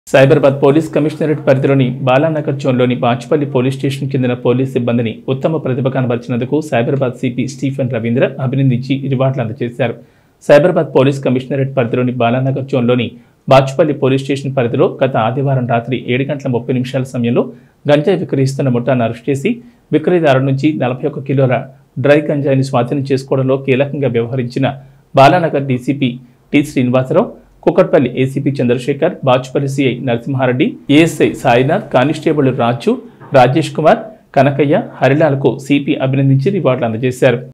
Cyberabad police commissionerate పరిధిలోని బాలానగర్ జోన్లోని Bachupalli police station కింద పోలీస్ సిబ్బందిని ఉత్తమ ప్రతిభ కనబరిచినందుకు సైబరాబాద్ సిపి స్టీఫెన్ రవీంద్ర అభినందించి రివార్డులు అందజేశారు సైబరాబాద్ పోలీస్ కమిషనరేట్ పరిధిలోని బాలానగర్ జోన్లోని బాచుపల్లి పోలీస్ స్టేషన్ పరిధిలో గత ఆదివారం రాత్రి ఏడు గంటల ముప్పై నిమిషాల సమయంలో గంజాయి విక్రయిస్తున్న ముఠాను అరెస్ట్ చేసి విక్రయదారు నుంచి నలభై ఒక్క కిలోల డ్రై గంజాయిని స్వాధీనం చేసుకోవడంలో కీలకంగా వ్యవహరించిన Balanagar DCP T Srinivasa Rao Kukatpally ACP Chandrashekar Bachupalli CI Narasimha Reddy ASI Sainath constable Raju Rajesh Kumar Kanakaiah హరిలాలకు సిపి అభినందించి రివార్డులు అందజేశారు